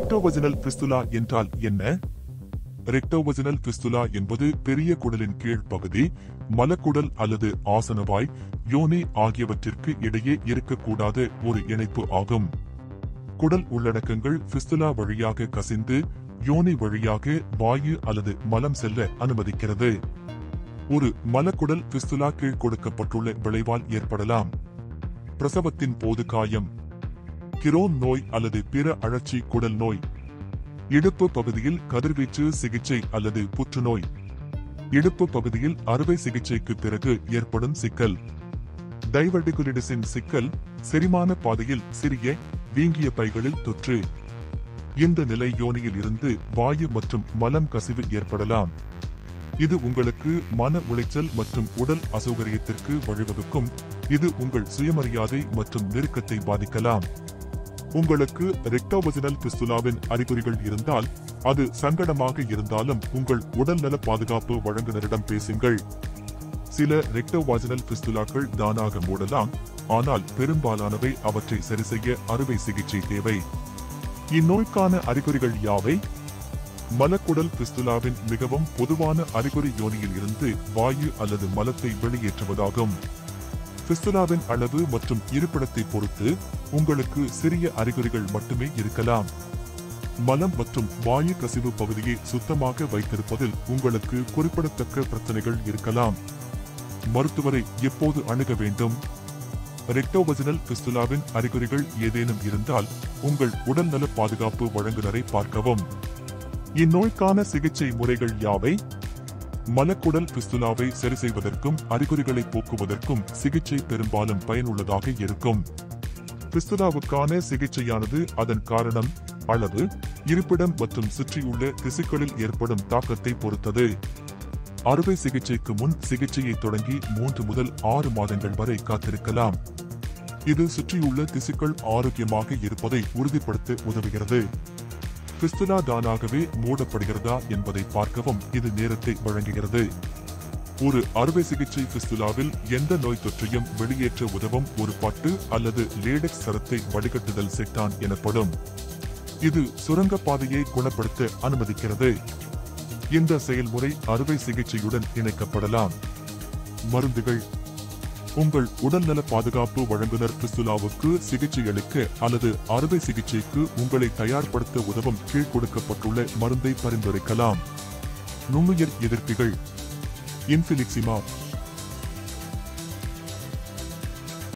ரெக்டோவஜினல் பிஸ்துலா என்றால் என்ன ரெக்டோவஜினல் பிஸ்துலா என்பது பெரிய குடலின் கீழ் பகுதி மலக்குடல் அல்லது ஆசனவாய் யோனி ஆகியவற்றிற்கு இடையே இருக்கக்கூடாத ஒரு இணைப்பு ஆகும் குடல் உள்ளடக்கங்கள் பிஸ்துலா வழியாக கசிந்து யோனி வழியாக வாயு அல்லது மலம் செல்ல அனுமதிக்கிறது ஒரு மலக்குடல் பிஸ்துலா கீழ் கொடுக்கப்பட்டுள்ள விளைவால் ஏற்படலாம் பிரசவத்தின் போது காயம் கிரோன் நோய் அல்லது பிற அழற்சி குடல் நோய் இடுப்பு பகுதியில் கதிர்வீச்சு சிகிச்சை அல்லது புற்றுநோய் இடுப்பு பகுதியில் அறுவை சிகிச்சைக்கு பிறகு ஏற்படும் சிக்கல் டைவர்டிகுலிடிஸின் சிக்கல் செரிமான பாதையில் சிறிய வீங்கிய பைகளில் தொற்று இந்த நிலை யோனியில் இருந்து வாயு மற்றும் மலம் கசிவு ஏற்படலாம் இது உங்களுக்கு மன உளைச்சல் மற்றும் உடல் அசௌகரியத்திற்கு வழிவகுக்கும் இது உங்கள் சுயமரியாதை மற்றும் நெருக்கத்தை பாதிக்கலாம் உங்களுக்கு ரெக்டோவஜினல் பிஸ்துலாவின் அறிகுறிகள் இருந்தால் அது சங்கடமாக இருந்தாலும் உங்கள் உடல்நல பாதுகாப்பு வழங்குனரிடம் பேசுங்கள் சில ரெக்டோவாஜினல் பிஸ்துலாக்கள் தானாக மூடலாம் ஆனால் பெரும்பாலானவை அவற்றை சரிசெய்ய அறுவை சிகிச்சை தேவை இந்நோய்க்கான அறிகுறிகள் யாவை மலக்குடல் பிஸ்துலாவின் மிகவும் பொதுவான அறிகுறி யோனியில் இருந்து வாயு அல்லது மலத்தை வெளியேற்றுவதாகும் பிஸ்துலாவின் அளவு மற்றும் இருப்பிடத்தை பொறுத்து உங்களுக்கு சிறிய அறிகுறிகள் மட்டுமே இருக்கலாம் மலம் மற்றும் வாயு கசிவு பகுதியை சுத்தமாக வைத்திருப்பதில் உங்களுக்கு குறிப்பிடத்தக்க பிரச்சனைகள் இருக்கலாம் மருத்துவரை எப்போது அணுக வேண்டும் ரெக்டோவஜினல் பிஸ்துலாவின் அறிகுறிகள் ஏதேனும் இருந்தால் உங்கள் உடல்நல பாதுகாப்பு வழங்குனரை பார்க்கவும் இந்நோய்க்கான சிகிச்சை முறைகள் யாவை மலக்குடல் பிஸ்துலாவை சரி செய்வதற்கும் அறிகுறிகளை போக்குவதற்கும் சிகிச்சை பெரும்பாலும் பயனுள்ளதாக இருக்கும் பிஸ்துலாவுக்கான சிகிச்சையானது அதன் காரணம் அளவு இருப்பிடம் மற்றும் சுற்றியுள்ள திசுக்களில் ஏற்படும் தாக்கத்தை பொறுத்தது அறுவை சிகிச்சைக்கு முன் சிகிச்சையை தொடங்கி மூன்று முதல் ஆறு மாதங்கள் வரை காத்திருக்கலாம் இது சுற்றியுள்ள திசுக்கள் ஆரோக்கியமாக இருப்பதை உறுதிப்படுத்த உதவுகிறது பிஸ்துலா தானாகவே மூடப்படுகிறதா என்பதை பார்க்கவும் இது நேரத்தை வழங்குகிறது ஒரு அறுவை சிகிச்சை பிஸ்துலாவில் எந்த நோய் தொற்றையும் வெளியேற்ற உதவும் ஒரு பட்டு அல்லது லேடெக்ஸ் சரத்தை வடிகட்டுதல் செட்டான் எனப்படும் இது சுரங்கப்பாதையை குணப்படுத்த அனுமதிக்கிறது இந்த செயல்முறை அறுவை சிகிச்சையுடன் இணைக்கப்படலாம் மருந்துகள் உங்கள் உடல்நல பாதுகாப்பு வழங்குனர் பிஸ்துலாவுக்கு சிகிச்சை அளிக்க அல்லது அறுவை சிகிச்சைக்கு உங்களை தயார்படுத்த உதவும் கீழ் கொடுக்கப்பட்டுள்ள மருந்தை பரிந்துரைக்கலாம் நுண்ணுயிர் எதிர்ப்பிகள் இன்ஃபிலிக்சிமா